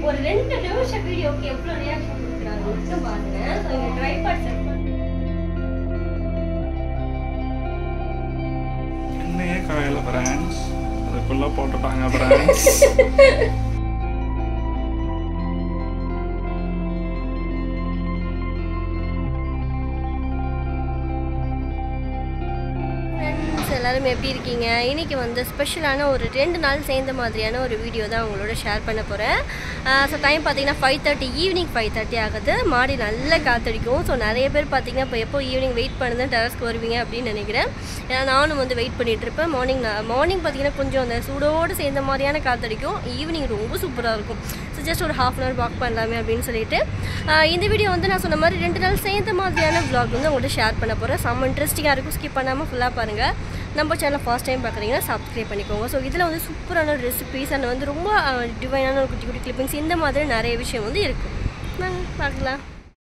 ஒரு ரெண்டு நிமிஷம் வீடியோக்கு எவ்வளவு ரியாக்ஷன் கொடுக்குறாங்க மட்டும் பாருங்க ஸோ இங்க ட்ரைபாட் செட் பண்ணி எண்ணெயே காயல பிரான்ஸ் அதுக்குள்ள போட்டுட்டாங்க பிரான்ஸ் ஃப்ரெண்ட்ஸ் எல்லாரும் எப்படி இருக்கீங்க இன்னைக்கு வந்து ஸ்பெஷலான ஒரு ரெண்டு நாள் சேர்ந்த மாதிரியான ஒரு வீடியோ தான் உங்களோட ஷேர் பண்ண போகிறேன் ஸோ டைம் பார்த்தீங்கன்னா five thirty evening five thirty ஆகுது மாடி நல்ல காத்தடிக்கும் ஸோ நிறைய பேர் பார்த்தீங்கன்னா இப்போ எப்போ ஈவினிங் வெயிட் பண்ணுது டெரஸ்க்கு வருவீங்க அப்படின்னு நினைக்கிறேன் ஏன்னா நானும் வந்து வெயிட் பண்ணிட்டு இருப்பேன் மார்னிங் மார்னிங் பார்த்தீங்கன்னா கொஞ்சம் அந்த சூடோடு சேர்ந்த மாதிரியான காத்தடிக்கும் ஈவினிங் ரொம்ப சூப்பராக இருக்கும் ஸோ ஜஸ்ட் ஒரு ஹாஃப் அன் ஹவர் வாக் பண்ணலாமே அப்படின்னு சொல்லிட்டு ஆஹ் இந்த வீடியோ வந்து நான் சொன்ன மாதிரி ரெண்டு நாள் சேர்ந்த மாதிரியான vlog வந்து உங்கள்கிட்ட ஷேர் பண்ண போகிறேன் செம்ம இன்ட்ரெஸ்டிங்காக இருக்கும் ஸ்கிப் பண்ணாமல் ஃபுல்லாக பாருங்கள் நம்ம சேனல் ஃபர்ஸ்ட் டைம் பார்க்குறீங்கன்னா சப்ஸ்கிரைப் பண்ணிக்கோங்க ஸோ இதில் வந்து சூப்பரான ரெசிபிஸ் அண்ட் வந்து ரொம்ப டிவைனான ஒரு குட்டி குட்டி கிளிப்பிங்ஸ் இந்த மாதிரி நிறைய விஷயம் வந்து இருக்குது வாங்க பார்க்கலாம்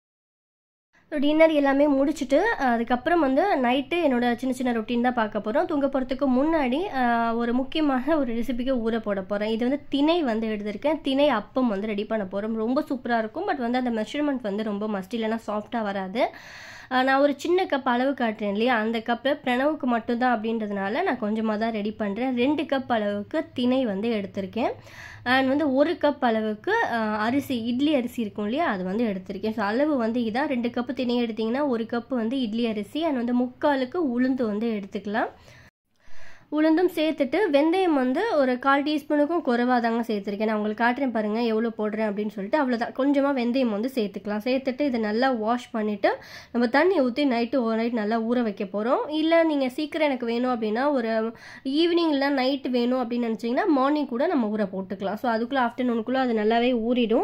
டின்னர் எல்லாமே முடிச்சுட்டு அதுக்கப்புறம் வந்து நைட்டு என்னோட சின்ன சின்ன ரொட்டீன் தான் பார்க்க போகிறோம் தூங்க போகிறதுக்கு முன்னாடி ஆஹ், ஒரு முக்கியமான ஒரு ரெசிபிக்கு ஊற போட போகிறேன் இது வந்து திணை வந்து எடுத்திருக்கேன் திணை அப்பம் வந்து ரெடி பண்ண போகிறோம் ரொம்ப சூப்பராக இருக்கும் பட் வந்து அந்த மெஷர்மெண்ட் வந்து ரொம்ப மஸ்ட் இல்லைன்னா சாஃப்டாக வராது ஆஹ், நான் ஒரு சின்ன கப் அளவு காட்டுறேன் இல்லையா அந்த கப்பில் பிரணவுக்கு மட்டும்தான் அப்படின்றதுனால நான் கொஞ்சமாக தான் ரெடி பண்ணுறேன் ரெண்டு கப் அளவுக்கு திணை வந்து எடுத்திருக்கேன் அண்ட் வந்து ஒரு கப் அளவுக்கு ஆஹ், அரிசி இட்லி அரிசி இருக்கும் இல்லையா அது வந்து எடுத்திருக்கேன் ஸோ அளவு வந்து இதான் ரெண்டு கப்பு திணை எடுத்திங்கன்னா ஒரு கப்பு வந்து இட்லி அரிசி அண்ட் வந்து முக்காலுக்கு உளுந்து வந்து எடுத்துக்கலாம் உளுந்தும் சேர்த்துட்டு வெந்தயம் வந்து ஒரு கால் டீஸ்பூனுக்கும் குறைவாக தாங்க சேர்த்துருக்கேன் நான் உங்களுக்கு காட்டுறேன் பாருங்கள் எவ்வளோ போடுறேன் அப்படின்னு சொல்லிட்டு அவ்வளோதான் கொஞ்சமாக வெந்தயம் வந்து சேர்த்துக்கலாம் சேர்த்துட்டு இதை நல்லா வாஷ் பண்ணிவிட்டு நம்ம தண்ணி ஊற்றி நைட்டு ஓவர் நைட் நல்லா ஊற வைக்க போகிறோம் இல்லை நீங்கள் சீக்கிரம் எனக்கு வேணும் அப்படின்னா ஒரு ஈவினிங் இல்லை நைட்டு வேணும் அப்படின்னு நினச்சிங்கன்னா மார்னிங் கூட நம்ம ஊற போட்டுக்கலாம் ஸோ அதுக்குள்ளே ஆஃப்டர்நூனுக்குள்ளே அது நல்லாவே ஊறிடும்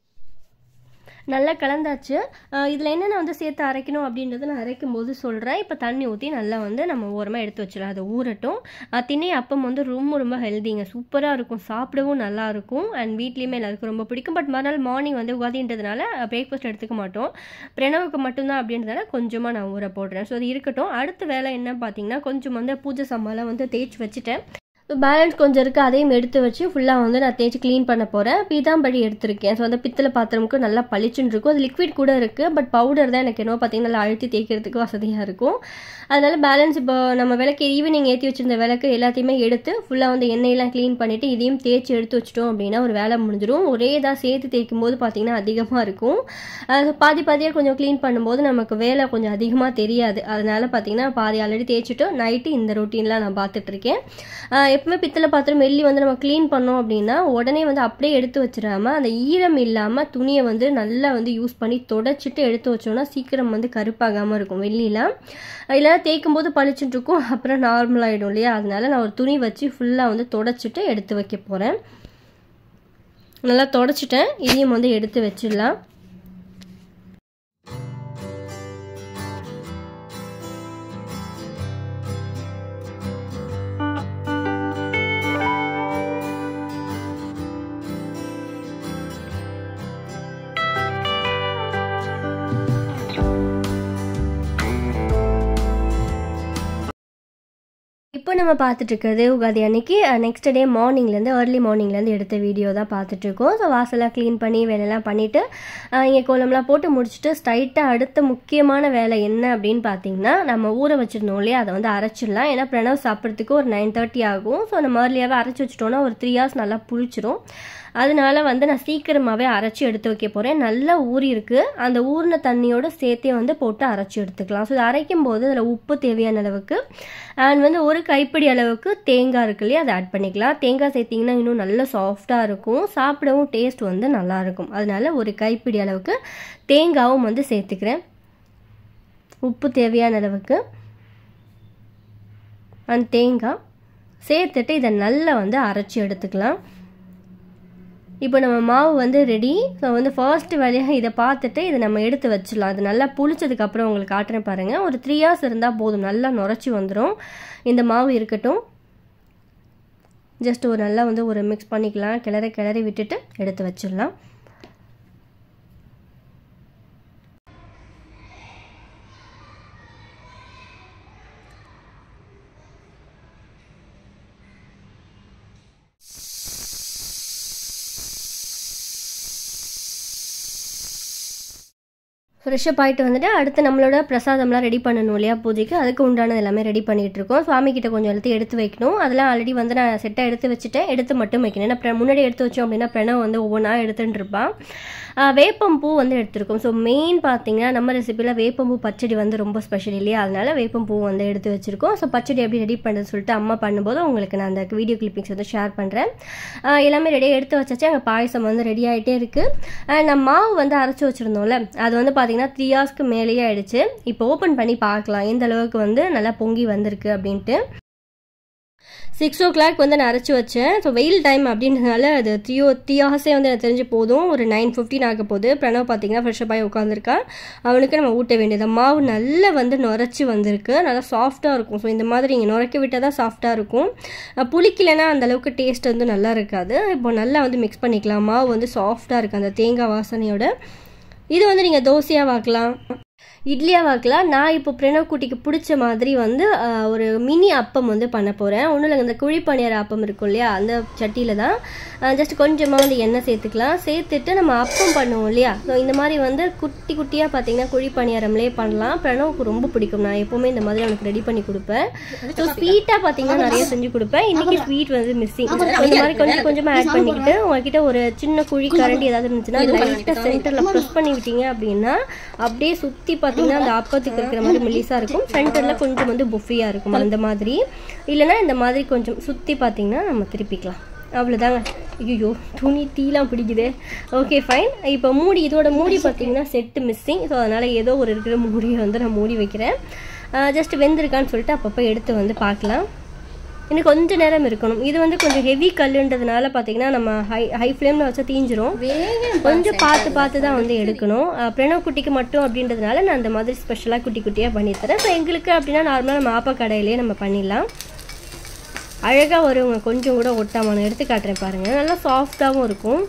நல்லா கலந்தாச்சு இதில் என்னென்ன வந்து சேர்த்து அரைக்கணும் அப்படின்றத நான் அரைக்கும் போது சொல்கிறேன் இப்போ தண்ணி ஊற்றி நல்லா வந்து நம்ம ஓரமாக எடுத்து வச்சிடலாம் அதை ஊறட்டும் அஹ் திணை அப்பம் வந்து ரொம்ப ரொம்ப ஹெல்திங்க சூப்பராக இருக்கும் சாப்பிடவும் நல்லா இருக்கும் அண்ட் வீட்லேயுமே எல்லாருக்கும் ரொம்ப பிடிக்கும் பட் மறுநாள் மார்னிங் வந்து உகாதின்றதுனால பிரேக்ஃபாஸ்ட் எடுத்துக்க மாட்டோம் பிரணவுக்கு மட்டும்தான் அப்படின்றதால கொஞ்சமாக நான் ஊற போடுறேன் ஸோ அது இருக்கட்டும் அடுத்த வேலை என்ன பார்த்தீங்கன்னா கொஞ்சம் வந்து பூஜை சம்மாலாம் வந்து தேய்ச்சி வச்சுட்டேன் பேலன்ஸ் கொஞ்சம் இருக்குது அதையும் எடுத்து வச்சு ஃபுல்லாக வந்து நான் தேய்ச்சி க்ளீன் பண்ண போகிறேன் பீதாம்படி எடுத்திருக்கேன் ஸோ அந்த பித்தளை பாத்திரமுக்கு நல்லா பளிச்சுன்னு இருக்கும் அது லிக்விட் கூட இருக்குது பட் பவுடர் தான் எனக்கு என்னவோ பார்த்தீங்கன்னா நல்லா அழுத்தி தேய்க்கிறதுக்கு வசதியாக இருக்கும் அதனால பேலன்ஸ் இப்போ நம்ம விளக்கு ஈவினிங் ஏற்றி வச்சிருந்த விளக்கு எல்லாத்தையுமே எடுத்து ஃபுல்லாக வந்து எண்ணெயெல்லாம் க்ளீன் பண்ணிவிட்டு இதையும் தேய்ச்சி எடுத்து வச்சிட்டோம் அப்படின்னா ஒரு வேலை முடிஞ்சிடும் ஒரே இதாக சேர்த்து தேய்க்கும் போது பார்த்தீங்கன்னா அதிகமாக இருக்கும் அது பாதி பாதியாக கொஞ்சம் க்ளீன் பண்ணும்போது நமக்கு வேலை கொஞ்சம் அதிகமாக தெரியாது அதனால பார்த்தீங்கன்னா பாதி ஆல்ரெடி தேய்ச்சிட்டு நைட்டு இந்த ரொட்டீன்லாம் நான் பார்த்துட்ருக்கேன் எப்பவுமே பித்தளை பாத்திரம் வெள்ளி வந்து நம்ம க்ளீன் பண்ணோம் அப்படின்னா உடனே வந்து அப்படியே எடுத்து வச்சிடாம அந்த ஈரம் இல்லாமல் துணியை வந்து நல்லா வந்து யூஸ் பண்ணி தொடச்சிட்டு எடுத்து வச்சோம்னா சீக்கிரம் வந்து கருப்பாகாமல் இருக்கும் வெள்ளிலாம் இல்லைனா தேய்க்கும் போது பளிச்சுட்டு இருக்கும் அப்புறம் நார்மல் ஆகிடும் இல்லையா அதனால நான் ஒரு துணி வச்சு ஃபுல்லாக வந்து தொடச்சிட்டு எடுத்து வைக்க போகிறேன் நல்லா தொடச்சிட்டேன் இதையும் வந்து எடுத்து வச்சிடலாம் இப்போ நம்ம பார்த்துட்டு இருக்கிறது உகாதி அன்னைக்கு நெக்ஸ்ட் டே மார்னிங்லேருந்து ஏர்லி மார்னிங்லேருந்து எடுத்த வீடியோ தான் பார்த்துட்ருக்கோம் ஸோ வாசலாம் க்ளீன் பண்ணி வேலையெல்லாம் பண்ணிவிட்டு இங்கே கோலம்லாம் போட்டு முடிச்சுட்டு ஸ்ட்ரைட்டாக அடுத்த முக்கியமான வேலை என்ன அப்படின்னு பார்த்தீங்கன்னா நம்ம ஊற வச்சிருந்தோம் இல்லையா அதை வந்து அரைச்சிடலாம் ஏன்னா பிரணவ் சாப்பிட்றதுக்கு ஒரு நைன் தேர்ட்டி ஆகும் ஸோ நம்ம ஏர்லியாகவே அரைச்சி வச்சிட்டோன்னா ஒரு த்ரீ ஹவர்ஸ் நல்லா புளிச்சிரும் அதனால வந்து நான் சீக்கிரமாகவே அரைச்சி எடுத்து வைக்க போகிறேன் நல்லா ஊறி இருக்கு அந்த ஊறின தண்ணியோட சேர்த்தே வந்து போட்டு அரைச்சி எடுத்துக்கலாம் ஸோ இது அரைக்கும் போது அதில் உப்பு தேவையான அளவுக்கு அண்ட் வந்து ஒரு கைப்பிடி அளவுக்கு தேங்காய் இருக்கு இல்லையா அதை ஆட் பண்ணிக்கலாம் தேங்காய் சேர்த்திங்கன்னா இன்னும் நல்ல சாஃப்டாக இருக்கும் சாப்பிடவும் டேஸ்ட் வந்து நல்லா இருக்கும் அதனால ஒரு கைப்பிடி அளவுக்கு தேங்காவும் வந்து சேர்த்துக்கிறேன் உப்பு தேவையான அளவுக்கு அண்ட் தேங்காய் சேர்த்துட்டு இதை நல்லா வந்து அரைச்சி எடுத்துக்கலாம் இப்போ நம்ம மாவு வந்து ரெடி ஸோ வந்து ஃபர்ஸ்ட் வேலையாக இதை பார்த்துட்டு இதை நம்ம எடுத்து வச்சிடலாம் அது நல்லா புளிச்சதுக்கப்புறம் உங்களுக்கு காட்டுறேன் பாருங்கள் ஒரு த்ரீ ஹவர்ஸ் இருந்தால் போதும் நல்லா நுரைச்சி வந்துடும் இந்த மாவு இருக்கட்டும் ஜஸ்ட் ஒரு நல்லா வந்து ஒரு மிக்ஸ் பண்ணிக்கலாம் கிளறி கிளறி விட்டுட்டு எடுத்து வச்சிடலாம் ஃப்ரெஷ்ஷப் ஆகிட்டு வந்துட்டு அடுத்து நம்மளோட பிரசாதம்லாம் ரெடி பண்ணணும் இல்லையா பூஜைக்கு அதுக்கு உண்டானது எல்லாமே ரெடி பண்ணிகிட்டு இருக்கோம் சுவாமி கிட்ட கொஞ்சம் எல்லாத்தையும் எடுத்து வைக்கணும் அதெல்லாம் ஆல்ரெடி வந்து நான் செட்டாக எடுத்து வச்சுட்டேன் எடுத்து மட்டும் வைக்கணும் ஏன்னா பிர- முன்னாடி எடுத்து வச்சோம் அப்படின்னா பிரணவ் வந்து ஒவ்வொன்றா எடுத்துட்டு இருப்பான் ஆஹ் வேப்பம்பூ வந்து எடுத்திருக்கோம் ஸோ மெயின் பார்த்தீங்கன்னா நம்ம ரெசிபியில் வேப்பம்பூ பச்சடி வந்து ரொம்ப ஸ்பெஷல் இல்லையா அதனால வேப்பம்பூ வந்து எடுத்து வச்சிருக்கோம் ஸோ பச்சடி எப்படி ரெடி பண்ணுறது சொல்லிட்டு அம்மா பண்ணும்போது உங்களுக்கு நான் அந்த வீடியோ கிளிப்பிங்ஸ் வந்து ஷேர் பண்ணுறேன் எல்லாமே ரெடியாக எடுத்து வச்சாச்சு அங்கே பாயசம் வந்து ரெடி ஆகிட்டே இருக்குது நம்ம மாவு வந்து அரைச்சி வச்சுருந்தோம்ல அது வந்து பார்த்தீங்கன்னா த்ரீ ஹவர்ஸ்க்கு மேலேயே ஆயிடுச்சு இப்போ ஓப்பன் பண்ணி பார்க்கலாம் எந்த அளவுக்கு வந்து நல்லா பொங்கி வந்திருக்கு அப்படின்ட்டு சிக்ஸ் ஓ கிளாக் வந்து நான் அரைச்சி வச்சேன் ஸோ வெயில் டைம் அப்படின்றதுனால அது த்ரீ ஓ த்ரீ ஹவர்ஸே வந்து எனக்கு தெரிஞ்சு போதும் ஒரு நைன் ஃபிஃப்டின் ஆக போகுது பிரணவ் பார்த்தீங்கன்னா ஃப்ரெஷ்ஷப் ஆகி உட்காந்துருக்கான் அவனுக்கு நம்ம ஊட்ட வேண்டியது மாவு நல்லா வந்து நுரைச்சி வந்திருக்கு நல்லா சாஃப்டாக இருக்கும் ஸோ இந்த மாதிரி நீங்கள் நுரைக்க விட்டால் தான் சாஃப்டாக இருக்கும் அஹ் புளிக்கலைன்னா அந்த அளவுக்கு டேஸ்ட் வந்து நல்லா இருக்காது இப்போ நல்லா வந்து மிக்ஸ் பண்ணிக்கலாம் மாவு வந்து சாஃப்டாக இருக்குது அந்த தேங்காய் வாசனையோட இது வந்து நீங்கள் தோசையாக வாக்கலாம் இட்லியாக வாக்கலாம் நான் இப்போ பிரணவ் குட்டிக்கு பிடிச்ச மாதிரி வந்து ஆஹ், ஒரு மினி அப்பம் வந்து பண்ண போகிறேன் ஒன்றும் இல்லைங்க இந்த குழிப்பணியார அப்பம் இருக்கும் இல்லையா அந்த சட்டியில் தான் ஜஸ்ட் கொஞ்சமாக வந்து எண்ணெய் சேர்த்துக்கலாம் சேர்த்துட்டு நம்ம அப்பம் பண்ணுவோம் இல்லையா ஸோ இந்த மாதிரி வந்து குட்டி குட்டியாக பார்த்தீங்கன்னா குழிப்பணியாரம்லேயே பண்ணலாம் பிரணவுக்கு ரொம்ப பிடிக்கும் நான் எப்போவுமே இந்த மாதிரி அவனுக்கு ரெடி பண்ணி கொடுப்பேன் ஸோ ஸ்வீட்டாக பார்த்தீங்கன்னா நிறைய செஞ்சு கொடுப்பேன் இன்றைக்கி ஸ்வீட் வந்து மிஸ்ஸிங் இந்த மாதிரி கொஞ்சம் கொஞ்சமாக ஆட் பண்ணிக்கிட்டு உங்ககிட்ட ஒரு சின்ன குழி கரண்டி ஏதாவது இருந்துச்சுன்னா லைட்டாக சென்டரில் ப்ரெஸ் பண்ணி விட்டீங்க அப்படின்னா அப்படியே சுற்றி பார்த்தீங்கன்னா அந்த அப்பத்துக்கு இருக்கிற மாதிரி மெலிசாக இருக்கும் சென்டரில் கொஞ்சம் வந்து புஃபியாக இருக்கும் அந்த மாதிரி இல்லைன்னா இந்த மாதிரி கொஞ்சம் சுற்றி பார்த்தீங்கன்னா நம்ம திருப்பிக்கலாம் அவ்வளோதாங்க ஐயோ துணி தீலாம் பிடிக்குதே ஓகே ஃபைன் இப்போ மூடி இதோட மூடி பார்த்தீங்கன்னா செட்டு மிஸ்ஸிங் ஸோ அதனால் ஏதோ ஒரு இருக்கிற மூடியை வந்து நான் மூடி வைக்கிறேன் ஜஸ்ட் வெந்திருக்கான்னு சொல்லிட்டு அப்பப்போ எடுத்து வந்து பார்க்கலாம் இன்னும் கொஞ்ச நேரம் இருக்கணும் இது வந்து கொஞ்சம் ஹெவி கல்லுன்றதுனால பார்த்தீங்கன்னா நம்ம ஹை ஹை ஃப்ளேமில் வச்சா தீஞ்சிரும் கொஞ்சம் பார்த்து பார்த்து தான் வந்து எடுக்கணும் அஹ் பிரணவ் குட்டிக்கு மட்டும் அப்படின்றதுனால நான் அந்த மாதிரி ஸ்பெஷலாக குட்டி குட்டியாக பண்ணித்தரேன் ஸோ எங்களுக்கு அப்படின்னா நார்மலாக நம்ம ஆப்பா கடையிலேயே நம்ம பண்ணிடலாம் அழகாக வருங்க கொஞ்சம் கூட ஒட்டாம நான் எடுத்து காட்டுறேன் பாருங்கள் நல்லா சாஃப்டாகவும் இருக்கும்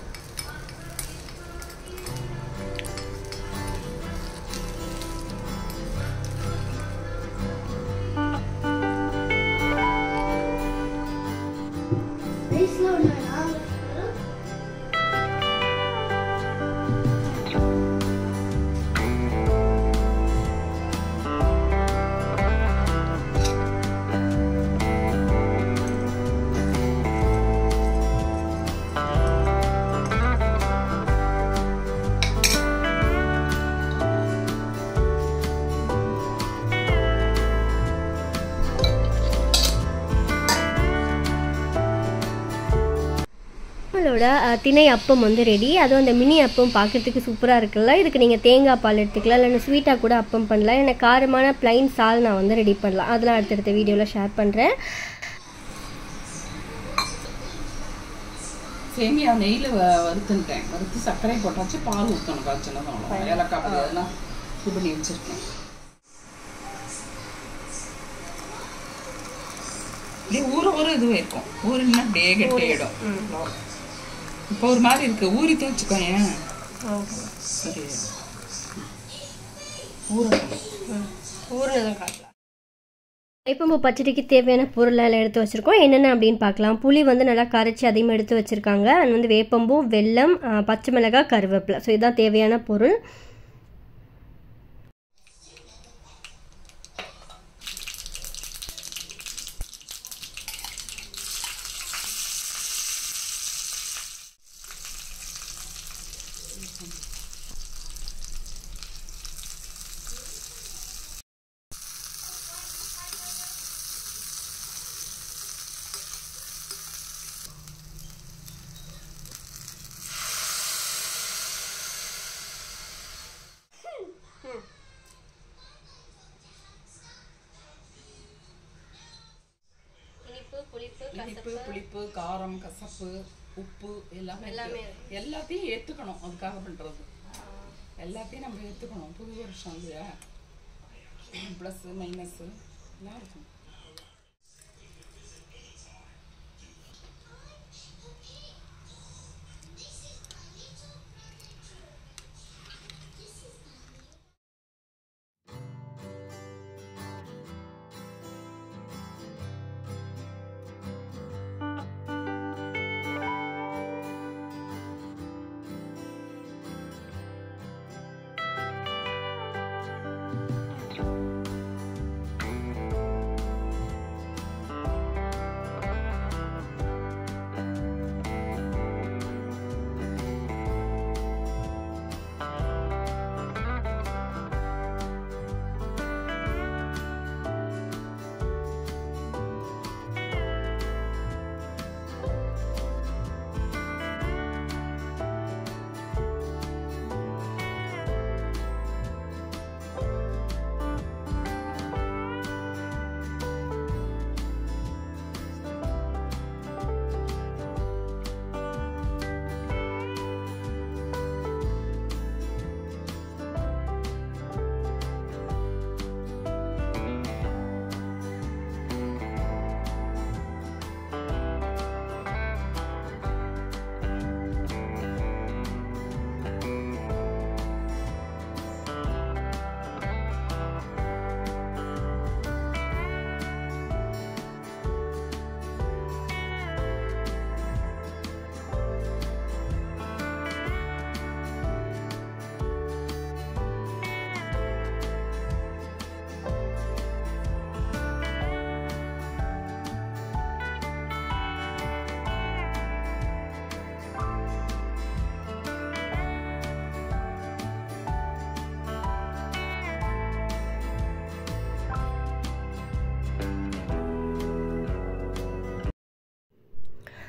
நம்மளோட அஹ், திணை அப்பம் வந்து ரெடி அதுவும் அந்த மினி அப்பம் பார்க்கறதுக்கு சூப்பராக இருக்குல்ல இதுக்கு நீங்கள் தேங்காய் பால் எடுத்துக்கலாம் இல்லைன்னா ஸ்வீட்டாக கூட அப்பம் பண்ணலாம் எனக்கு காரமான ப்ளைன் சால் நான் வந்து ரெடி பண்ணலாம் அதெல்லாம் அடுத்தடுத்த வீடியோவில் ஷேர் பண்ணுறேன் சேமியா நெய்யில் வறுத்துட்டேன் வறுத்து சர்க்கரை போட்டாச்சு பால் ஊற்றணும் காய்ச்சணும் அவ்வளோ ஏலக்காய் பொடி அதெல்லாம் இது பண்ணி வச்சுருக்கேன் இது ஊற ஊற இது இருக்கும் ஊறினா அப்படியே கெட்டியிடும் இப்போ ஒரு மாதிரி இருக்கு ஊறிட்டு வச்சுக்கோ ஏன் சரி ஊறணும் ஊர்னதும் காட்டலாம் இப்போ பச்சடிக்கு தேவையான பொருள் எல்லாம் எடுத்து வச்சுருக்கோம் என்னென்ன அப்படின்னு பார்க்கலாம் புளி வந்து நல்லா கரைச்சி அதையும் எடுத்து வச்சுருக்காங்க அது வந்து வேப்பம்பூ வெல்லம் ஆ, பச்சை மிளகாய் கருவேப்பிலை ஸோ இதுதான் தேவையான பொருள் இனிப்பு புளிப்பு இனிப்பு புளிப்பு காரம் கசப்பு உப்பு எல்லாமே எல்லாமே எல்லாத்தையும் ஏற்றுக்கணும் அதுக்காக பண்ணுறது எல்லாத்தையும் நம்ம ஏற்றுக்கணும் புது வருஷம் இல்லையா ப்ளஸ்ஸு மைனஸ்ஸு எல்லாம் இருக்கும்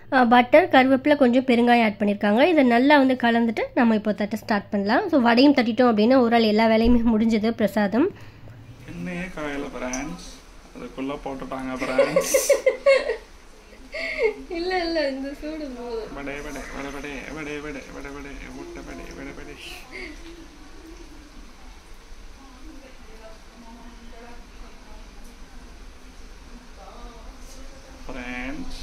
பட்டர் கருவேப்பிலை கொஞ்சம் பெருங்காயம் ஆட் பண்ணியிருக்காங்க இதை நல்லா வந்து கலந்துட்டு நம்ம இப்போ தட்ட ஸ்டார்ட் பண்ணலாம் ஸோ வடையும் தட்டிட்டோம் அப்படின்னா ஒரு ஆள் எல்லா வேலையுமே முடிஞ்சது பிரசாதம் என்னையே காயல ஃப்ரெண்ட்ஸ் அதுக்குள்ள போட்டுட்டாங்க ஃப்ரெண்ட்ஸ் இல்லை இல்லை இந்த சூடு வடை வடை வடை வடை வடை வடை வடை வடை முட்டை வடை வடை வடை ஃப்ரெண்ட்ஸ்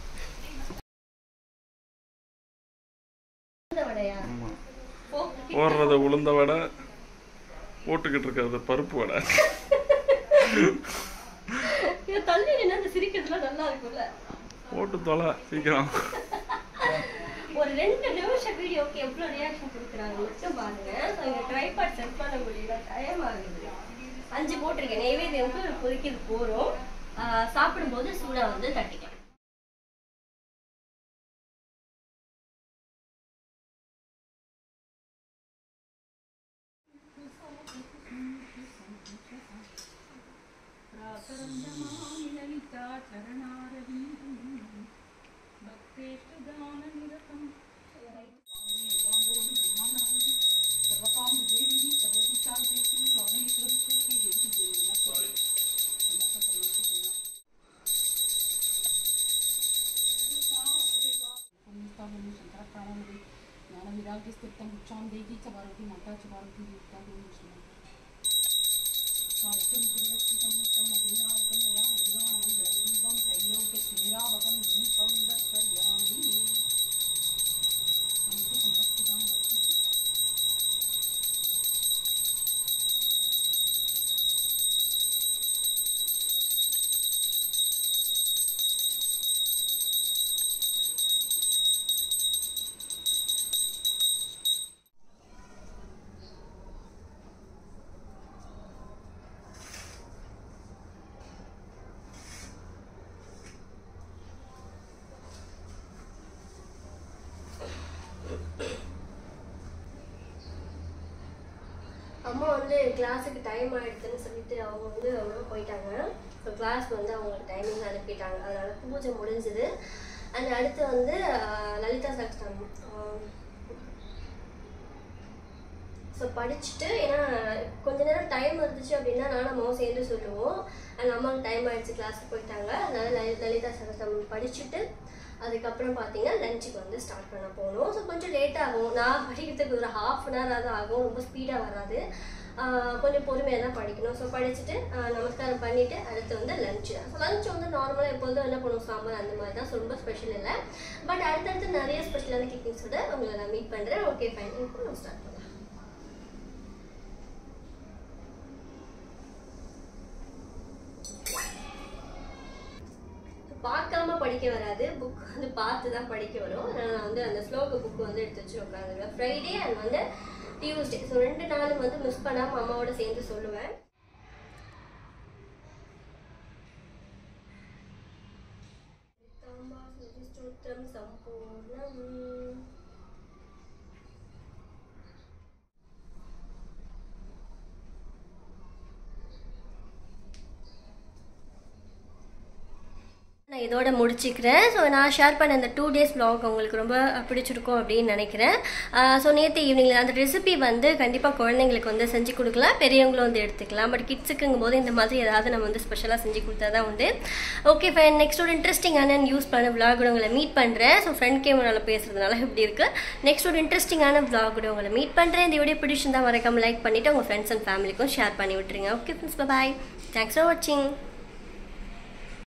வடையா ஆமா ஓடுறது உளுந்த வடை போட்டுக்கிட்டு இருக்கிறது பருப்பு வடை இதை தள்ளி நின்று அந்த சிரிக்கிறதுலாம் நல்லா இருக்கும்ல போட்டு தொலை சீக்கிரம் ஒரு ரெண்டு நிமிஷம் வீடியோக்கு எவ்வளோ ரியாக்ஷன் கொடுக்குறாங்க மட்டும் பாருங்க ஸோ இங்கே ட்ரைபாட் செட் பண்ண முடியல டைம் ஆகுது அஞ்சு போட்டிருக்கேன் நெய்வேத்தியம்க்கு ஒரு பொறிக்கிறது போகிறோம் சாப்பிடும்போது சூடாக வந்து தட்டிக்கலாம் జ్ఞానవిరాగ్యస్థితం ఉచ్చాం దేగి చ భారతి మాతా చ భారతి యుక్తా దేవి సాధ్యం క్రియాస్థితం నిత్యం అభినాదం యా దుర్గాణం బ్రహ్మీవం త్రైలోక్య క్రీడావకం దీపం దర్శయామి సంతి సంపత్తిదాం వర్తితి அம்மா வந்து கிளாஸுக்கு டைம் ஆயிடுதுன்னு சொல்லிட்டு அவங்க வந்து அவங்க போயிட்டாங்க ஸோ கிளாஸ் வந்து அவங்களுக்கு டைமிங் அனுப்பிட்டாங்க அதனால பூஜை முடிஞ்சுது அண்ட் அடுத்து வந்து ஆஹ், லலிதா சக்ஸ்டம் ஸோ படிச்சுட்டு ஏன்னா கொஞ்ச நேரம் டைம் இருந்துச்சு அப்படின்னா நானும் அம்மாவும் சேர்ந்து சொல்லுவோம் அண்ட் அம்மாவுக்கு டைம் ஆயிடுச்சு கிளாஸுக்கு போயிட்டாங்க அதனால லலி- லலிதா சகஸ்டம் படிச்சுட்டு அதுக்கப்புறம் பார்த்தீங்கன்னா லஞ்சுக்கு வந்து ஸ்டார்ட் பண்ண போகணும் ஸோ கொஞ்சம் லேட் ஆகும் நான் படிக்கிறதுக்கு ஒரு ஹாஃப் அன் ஹவர் தான் ஆகும் ரொம்ப ஸ்பீடாக வராது ஆஹ் கொஞ்சம் பொறுமையாக தான் படிக்கணும் ஸோ படிச்சுட்டு ஆஹ் நமஸ்காரம் பண்ணிவிட்டு அடுத்து வந்து லஞ்ச் தான் ஸோ லஞ்ச் வந்து நார்மலாக எப்போதும் என்ன பண்ணுவோம் சாம்பார் அந்த மாதிரி தான் ஸோ ரொம்ப ஸ்பெஷல் இல்லை பட் அடுத்தடுத்து நிறைய ஸ்பெஷலான கிக்கிங்ஸோட உங்களை நான் மீட் பண்ணுறேன் ஓகே ஃபைன் இப்போ நம்ம ஸ்டார்ட் பண்ணலாம் பார்க்காம படிக்க வராது புக் வந்து பார்த்து தான் படிக்க வரும் அதனால நான் வந்து அந்த ஸ்லோக புக் வந்து எடுத்து வச்சு உட்காந்துருவேன் ஃப்ரைடே அண்ட் வந்து டியூஸ்டே ஸோ ரெண்டு நாளும் வந்து மிஸ் பண்ணாமல் அம்மாவோட சேர்ந்து சொல்லுவேன் ஸ்தோத்திரம் சம்பூர்ணம் நான் இதோட முடிச்சுக்கிறேன் ஸோ நான் ஷேர் பண்ண இந்த டூ டேஸ் vlog உங்களுக்கு ரொம்ப பிடிச்சிருக்கும் அப்படின்னு நினைக்கிறேன் ஸோ நேற்று ஈவினிங்கில் அந்த ரெசிபி வந்து கண்டிப்பாக குழந்தைங்களுக்கு வந்து செஞ்சு கொடுக்கலாம் பெரியவங்களும் வந்து எடுத்துக்கலாம் பட் கிட்ஸுக்குங்கும் போது இந்த மாதிரி ஏதாவது நம்ம வந்து ஸ்பெஷலாக செஞ்சு கொடுத்தா தான் உண்டு ஓகே ஃபைன் நெக்ஸ்ட் ஒரு இன்ட்ரெஸ்டிங்கான யூஸ் பண்ண vlog உங்களை மீட் பண்ணுறேன் ஸோ ஃப்ரெண்ட் கேமராவில் பேசுறதுனால இப்படி இருக்குது நெக்ஸ்ட் ஒரு இன்ட்ரெஸ்டிங்கான vlog உங்களை மீட் பண்ணுறேன் இந்த வீடியோ பிடிச்சிருந்தா மறக்காம லைக் பண்ணிவிட்டு உங்கள் ஃப்ரெண்ட்ஸ் அண்ட் ஃபேமிலிக்கும் ஷேர் பண்ணி விட்டுருங்க okay friends bye thanks for வாட்சிங்